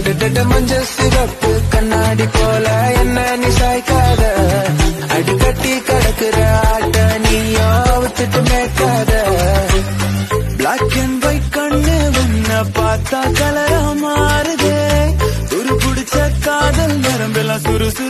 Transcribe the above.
அட்டட்ட மஞ்ச சிவப்பு கண்ணாடி போல என்ன நீ சாய்க்காத அடிக்கட்டி கிடக்குற ஆட்ட நீயோ விட்டுட்டு மேய்க்காத பிளாக் அண்ட் ஒயிட் கண்ணு உன்னை பார்த்தா கலரா மாறுதே துரு பிடிச்ச காதல் நரம்பெல்லாம் சுறு சுறு